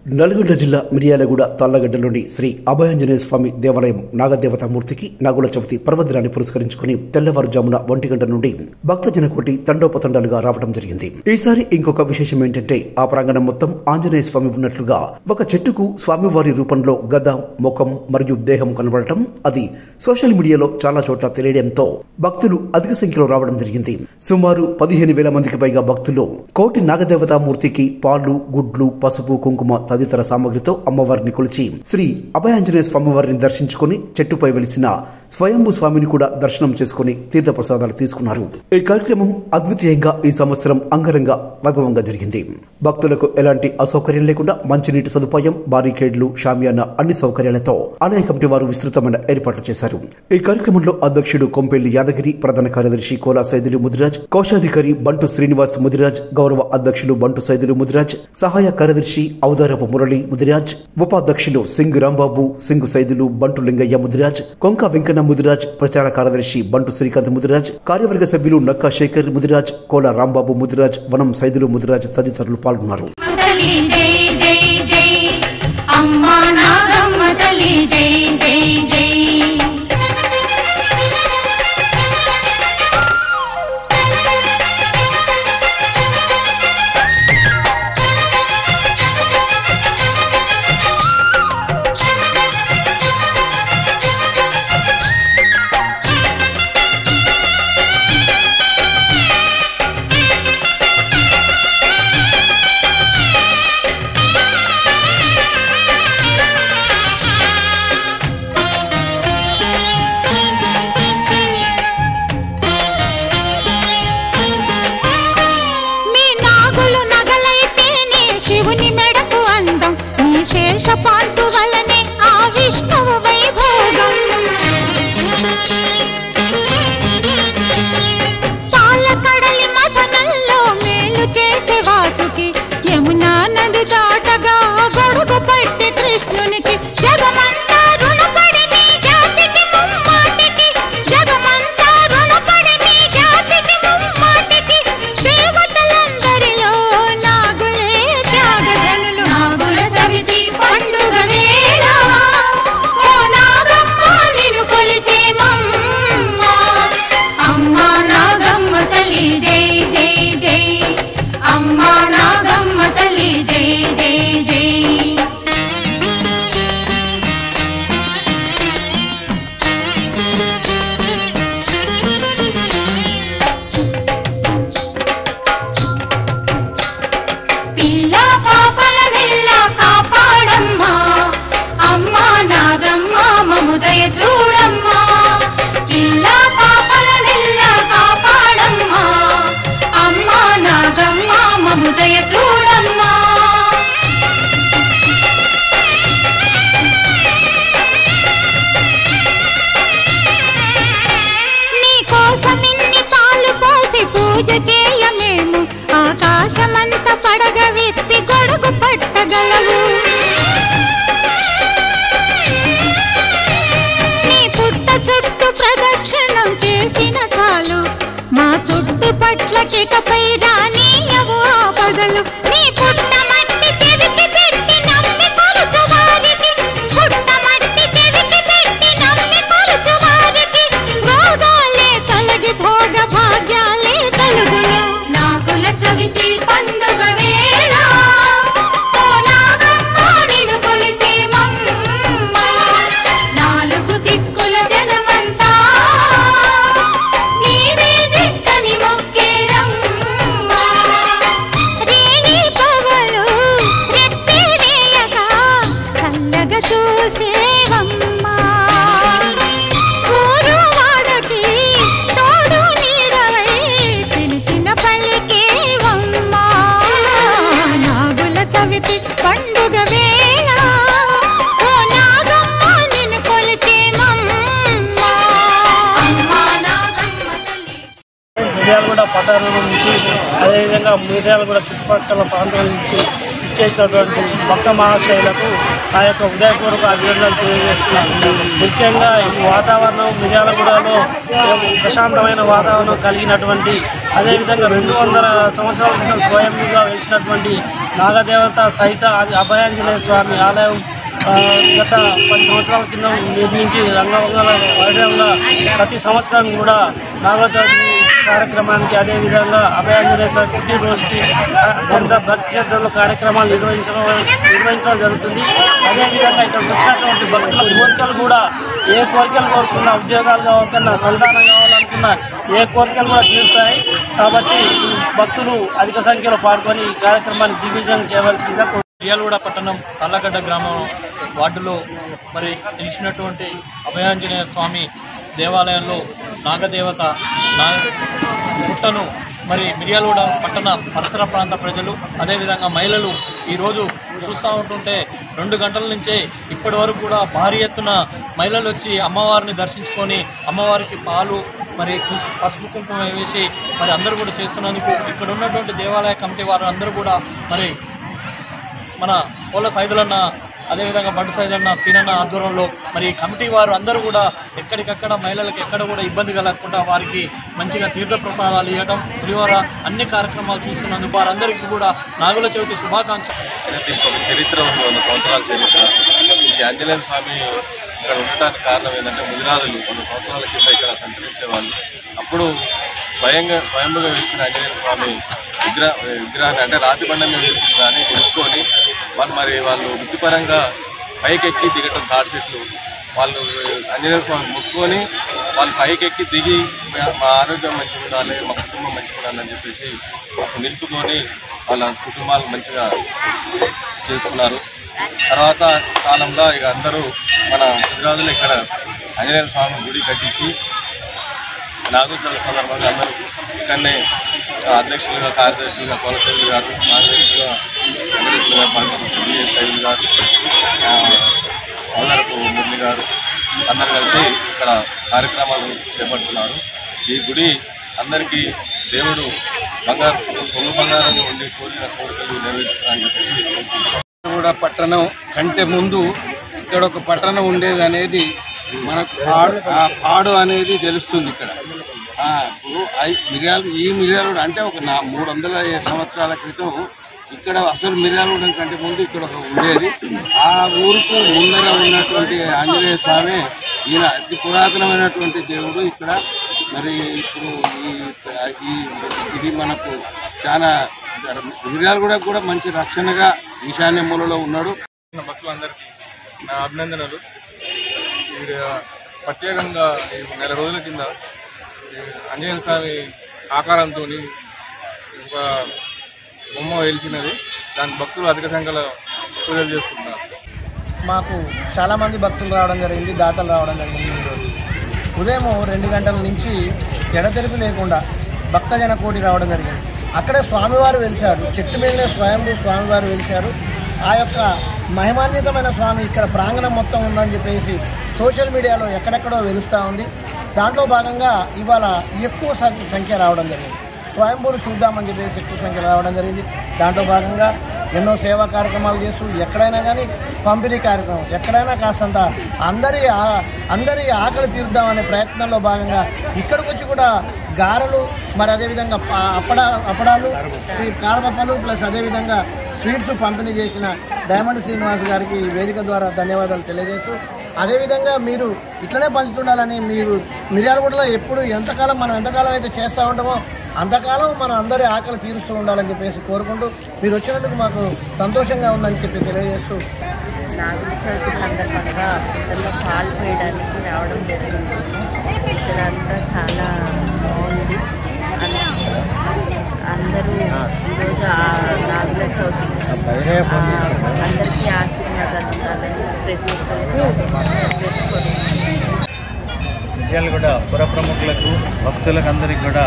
నల్గొండ జిల్లా మిర్యాలగూడ తాళ్లగడ్డలోని శ్రీ అభయాంజనేయ స్వామి దేవాలయం నాగదేవత మూర్తికి నాగుల చవితి పర్వదినాన్ని పురస్కరించుకుని తెల్లవారుజామున ఒంటి గంట నుండి భక్తజన కోటి తండోపతండాలుగా రావడం జరిగింది ఈసారి ఇంకొక విశేషం ఏంటంటే ఆ ప్రాంగణం మొత్తం ఆంజనేయ స్వామి ఉన్నట్లుగా ఒక చెట్టుకు స్వామివారి రూపంలో గద ముఖం మరియు దేహం కనబడటం అది సోషల్ మీడియాలో చాలా చోట్ల తెలియడంతో భక్తులు అధిక సంఖ్యలో రావడం జరిగింది సుమారు పదిహేను వేల మందికి పైగా భక్తులు కోటి నాగదేవతా మూర్తికి పాలు గుడ్లు పసుపు కుంకుమ తదితర సామగ్రితో అమ్మవారిని కొలిచి శ్రీ అభయాంజనేయ స్వామివారిని దర్శించుకుని చెట్టుపై వెలిసిన స్వయంభు స్వామిని కూడా దర్శనం చేసుకుని తీర్థప్రసాదాలు తీసుకున్నారు ఈ కార్యక్రమం అద్వితీయంగా ఈ సంవత్సరం అంగరంగ వైభవంగా జరిగింది భక్తులకు ఎలాంటి అసౌకర్యం లేకుండా మంచినీటి సదుపాయం బారికేడ్లు షామియానా అన్ని సౌకర్యాలతో ఆలయ కమిటీ వారు విస్తృతమైన ఏర్పాట్లు చేశారు ఈ కార్యక్రమంలో అధ్యక్షుడు కొంపెల్లి యాదగిరి ప్రధాన కార్యదర్శి కోలా సైదులు ముదిరాజ్ కోశాధికారి బంటు శ్రీనివాస్ ముదిరాజ్ గౌరవ అధ్యక్షులు బంటు సైదులు ముదిరాజ్ సహాయ కార్యదర్శి ఔదారపు మురళి ముదిరాజ్ ఉపాధ్యక్షులు సింగ్ రాంబాబు సింగ్ సైదులు బంటు లింగయ్య ముదిరాజ్ కొంక వెంకన్న ముదిరాజ్ ప్రచార కార్యదర్శి బంటు శ్రీకాంత్ ముదిరాజ్ కార్యవర్గ సభ్యులు నక్కా శేఖర్ ముదిరాజ్ కోల రాంబాబు ముదిరాజ్ వనం సైదులు ముదిరాజ్ తదితరులు పాల్గొన్నారు తల్లి జై జై జై అమ్మా నాగమ్మ తల్లి జై జై జై మీ నాగులు నగలైతేనే శివుని మెడకు అందం మీ శేషపాంటు వలనే ఆ విష్ణువు వైభోగం పాలకడలి మథనంలో మేలు చేసే వాసుకి యమునా నది దాటగా గొడుగు పట్టి కృష్ణునికి జగమంతా రుణపడి నీ జాతికి ముమ్మాటికి జగమంతా రుణపడి నీ జాతికి ముమ్మాటికి దేవతలందరిలో నాగులే త్యాగధనులు నాగుల చవితి పండుగ వేళ ఓ నాగమ్మ నిన్ను కొలిచేమమ్మ అమ్మా నాగమ్మ తల్లి జై జై జై అమ్మా నాగమ్మ తల్లి జై జై జై పిల్ల పాపల నెల్ల కాపాడమ్మా అమ్మా నాగమ్మ మముదయ చూడమ్మా పిల్ల పాపల నెల్ల కాపాడమ్మా అమ్మా నాగమ్మ మముదయ చూడమ్మా నీ కోసం ఇన్ని పాలు పోసి పూజ చేయమేము ఆకాశమంత పడగ విప్పి గొడుగు పట్టగలవు నీ పుట్ట చుట్టూ ప్రదక్షిణం చేసిన చాలు మా చుట్టు పట్లకికపై రానీయవు ఆపదలు నీ పుట్ట మట్టి చెవికి పెట్టి నమ్మి కొలుచు వారికి పుట్ట మట్టి చెవికి పెట్టి నమ్మి కొలుచు వారికి భోగాలే తొలగి భోగ భాగ్యాలే కలుగును నాగుల చవితి పండుగ వేళ ఓ నాగమ్మ నిన్ను కొలిచేమమ్మ నాలుగు దిక్కుల జనమంతా నీవే దిక్కని మొక్కేరమ్మా రేయి పగలు రెప్పిరేయగా చల్లగా చూసేవమ్మా ఊరు వాడకి తోడు నీడవై పిలిచిన పలికేవమ్మా నాగుల చవితి పండుగ వేళ ఓ నాగమ్మ నిన్ను కొలిచేమమ్మా అమ్మా నాగమ్మ తల్లి మిర్యాలగూడ పట్టణం నుంచి అదేవిధంగా మిర్యాలగూడ చుట్టుపక్కల ప్రాంతాల నుంచి ఇచ్చేసినటువంటి భక్త మహాశయులకు నా యొక్క ఉదయపూర్వక అభినందనలు తెలియజేస్తున్నాను ముఖ్యంగా ఈ వాతావరణం మిర్యాలగూడలో ప్రశాంతమైన వాతావరణం కలిగినటువంటి అదేవిధంగా రెండు వందల సంవత్సరాల క్రితం స్వయంగా వెలిసినటువంటి నాగదేవత సహిత అది అభయాంజనేయ స్వామి ఆలయం ఆ, గత పది సంవత్సరాల కింద నిర్మించి రంగంగా వైభవంగా ప్రతి సంవత్సరం కూడా నాగల చవితి కార్యక్రమానికి అదేవిధంగా అభయాంజనేయ స్వామి పుట్టినరోజుకి ఆ, ఎంత భక్తి శ్రద్ధల కార్యక్రమాలు నిర్వహించడం నిర్వహించడం జరుగుతుంది అదేవిధంగా ఇక్కడ వచ్చినటువంటి భక్తుల కోరికలు కూడా ఏ కోరికలు కోరుకున్నా ఉద్యోగాలు కావాలన్నా సంతానం కావాలనుకున్నా ఏ కోరికలు కూడా తీరుతాయి కాబట్టి భక్తులు అధిక సంఖ్యలో పాల్గొని ఈ కార్యక్రమాన్ని దిగ్విజయం చేయవలసిందిగా కోరు- మియాలగూడ పట్టణం కల్లగడ్డ గ్రామం వార్డులో మరి నిలిచినటువంటి అభయాంజనేయ స్వామి దేవాలయంలో నాగదేవత నా పుట్టను మరి మిర్యాలగూడ పట్టణ పరిసర ప్రాంత ప్రజలు అదేవిధంగా మహిళలు ఈరోజు చూస్తూ ఉంటుంటే రెండు గంటల నుంచే ఇప్పటి వరకు కూడా భారీ ఎత్తున మహిళలు వచ్చి అమ్మవారిని దర్శించుకొని అమ్మవారికి పాలు మరి కు- పసుపు కుంకుమ వేసి మరి అందరూ కూడా చేస్తున్నందుకు ఇక్కడ ఉన్నటువంటి దేవాలయ కమిటీ వారు అందరూ కూడా మరి మన పోల సైదులన్న అదేవిధంగా బండు సైదులన్న సీనన్న ఆధ్వర్యంలో మరి ఈ కమిటీ వారు అందరూ కూడా ఎక్కడికక్కడ మహిళలకు ఎక్కడ కూడా ఇబ్బంది కలగకుండా వారికి మంచిగా తీర్థ ప్రసాదాలు ఇవ్వడం పులిహోర అన్ని కార్యక్రమాలు చూస్తున్నందుకు వారందరికీ కూడా నాగుల చవితి శుభాకాంక్షలు దీనికి ఒక చరిత్ర ఉంది వంద సంవత్సరాల చరిత్ర ఈ ఆంజనేయ స్వామి ఇక్కడ ఉండటానికి కారణం ఏంటంటే ముదిరాజులు వంద సంవత్సరాల కింద ఇక్కడ సంచరించేవాళ్ళు అప్పుడు స్వయంగా స్వయంగా వెలిసిన ఆంజనేయ స్వామి విగ్రహ విగ్రహాన్ని అంటే రాతి బండ మీద వెలిసిన దాన్ని నిలుపుకొని వాళ్ళు మరి వాళ్ళు వృత్తిపరంగా పైకెక్కి దిగటం తాడి చెట్లు వాళ్ళు ఆంజనేయ స్వామి ముక్కుకొని వాళ్ళు పైకెక్కి దిగి మా- మా ఆరోగ్యం మంచిగా ఉండాలి మా కుటుంబం మంచిగా ఉండాలి అని చెప్పేసి నిలుపుకొని వాళ్ళ కుటుంబాలు మంచిగా చేసుకున్నారు తర్వాత కాలంలో ఇక అందరూ మన గుజరాతులు ఇక్కడ ఆంజనేయ స్వామి గుడి కట్టించి నాగోత్సవ సందర్భంగా అందరూ ఇక్కడనే అధ్యక్షులుగా కార్యదర్శులుగా కొలసైలు గారు కార్యదర్శులుగా అధ్యక్షులుగా పనిచేస్తున్న శైలు గారు అందరకు మురళి గారు అందరు కలిసి ఇక్కడ కార్యక్రమాలు చేపడుతున్నారు ఈ గుడి అందరికీ దేవుడు బంగారు పొంగు బంగారంగా ఉండి కోరిన కోరికలు నెరవేర్చుతారని చెప్పేసి కోరుకుంటున్నాను. కూడా పట్టణం కంటే ముందు ఇక్కడ ఒక పట్టణం ఉండేది అనేది మనకు పాడు ఆ పాడు అనేది తెలుస్తుంది ఇక్కడ ఆ, ఇప్పుడు ఐ- మిర్యాల ఈ మిర్యాలగూడ అంటే ఒక నా మూడు వందల సంవత్సరాల క్రితం ఇక్కడ అసలు మిర్యాలగూడెం కంటే ముందు ఇక్కడ ఒక ఉండేది ఆ ఊరుకు ముందర ఉన్నటువంటి ఆంజనేయ స్వామి ఈయన అతి పురాతనమైనటువంటి దేవుడు ఇక్కడ మరి ఇప్పుడు ఈ ఈ ఇది మనకు చాలా మిర్యాలగూడ కూడా మంచి రక్షణగా ఈశాన్య మూలలో ఉన్నాడు భక్తులందరికీ నా అభినందనలు ఇది ప్రత్యేకంగా ఈ నెల రోజుల కింద ఈ ఆంజనేయ స్వామి ఆకారంతో ఒక బొమ్మ వెలిచినది దాని భక్తులు అధిక సంఖ్యలో పూజలు చేస్తున్నారు మాకు చాలా మంది భక్తులు రావడం జరిగింది దాతలు రావడం జరిగింది ఈరోజు ఉదయం రెండు గంటల నుంచి ఎడతెరిపి లేకుండా భక్తజన కోటి రావడం జరిగింది అక్కడే స్వామివారు వెలిశారు చెట్టు మీదనే స్వయంభూ స్వామివారు వెలిశారు ఆ యొక్క మహిమాన్వితమైన స్వామి ఇక్కడ ప్రాంగణం మొత్తం ఉందని చెప్పేసి సోషల్ మీడియాలో ఎక్కడెక్కడో వెలుస్తూ ఉంది దాంట్లో భాగంగా ఇవాళ ఎక్కువ సం- సంఖ్య రావడం జరిగింది స్వయంభూని చూద్దామని చెప్పేసి ఎక్కువ సంఖ్యలో రావడం జరిగింది దాంట్లో భాగంగా ఎన్నో సేవా కార్యక్రమాలు చేస్తూ ఎక్కడైనా కానీ పంపిణీ కార్యక్రమం ఎక్కడైనా కాస్తంత అందరి ఆ- అందరి ఆకలి తీరుద్దామనే ప్రయత్నంలో భాగంగా ఇక్కడికి వచ్చి కూడా గారెలు మరి అదేవిధంగా ప- అప్పడ అప్పడాలు ఈ కారపప్పలు ప్లస్ అదేవిధంగా స్వీట్స్ పంపిణీ చేసిన డైమండ్ శ్రీనివాస్ గారికి ఈ వేదిక ద్వారా ధన్యవాదాలు తెలియజేస్తూ అదేవిధంగా మీరు ఇట్లనే పంచుతుండాలని మీరు మిర్యాలగూడలో ఎప్పుడు ఎంతకాలం మనం ఎంతకాలం అయితే చేస్తూ ఉంటామో అంతకాలం మన అందరి ఆకలి తీరుస్తూ ఉండాలని చెప్పేసి కోరుకుంటూ మీరు వచ్చినందుకు మాకు సంతోషంగా ఉందని చెప్పి తెలియజేస్తూ నాగుల చవితి సందర్భంగా పిల్లల్లో పాలు పోయడానికి రావడం జరిగింది ఇక్కడ అంతా చాలా బాగుంది అన్- అందరూ ఈరోజు ఆ నాగుల చవితి ఆ, అందరికీ ఆశీర్వాదాలు ఉండాలని ప్రతి ఒక్కరికి పెట్టుకొని మిర్యాలగూడ పుర ప్రముఖులకు భక్తులకు అందరికీ కూడా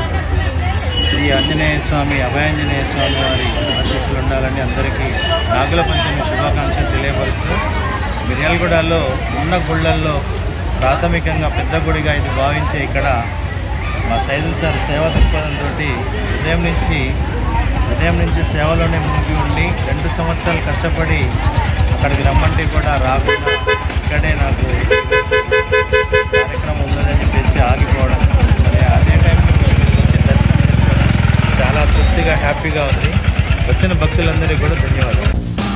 శ్రీ ఆంజనేయ స్వామి అభయాంజనేయ స్వామి వారి ఆశీస్సులు ఉండాలని అందరికీ నాగుల పంచమి శుభాకాంక్షలు తెలియపరుస్తూ మిర్యాలగూడలో ఉన్న గుళ్ళల్లో ప్రాథమికంగా పెద్ద గుడిగా ఇది భావించే ఇక్కడ మా సైదుల్ సార్ సేవా దృక్పథంతో ఉదయం నుంచి ఉదయం నుంచి సేవలోనే మునిగి ఉండి రెండు సంవత్సరాలు కష్టపడి అక్కడికి రమ్మంటే కూడా రాకుండా ఇక్కడే నాకు కార్యక్రమం ఉన్నదని చెప్పేసి ఆగిపోవడం మరి అదే టైంలో మీరు వచ్చి దర్శనం చేసుకోవడం చాలా తృప్తిగా హ్యాపీగా ఉంది వచ్చిన భక్తులందరికీ కూడా ధన్యవాదాలు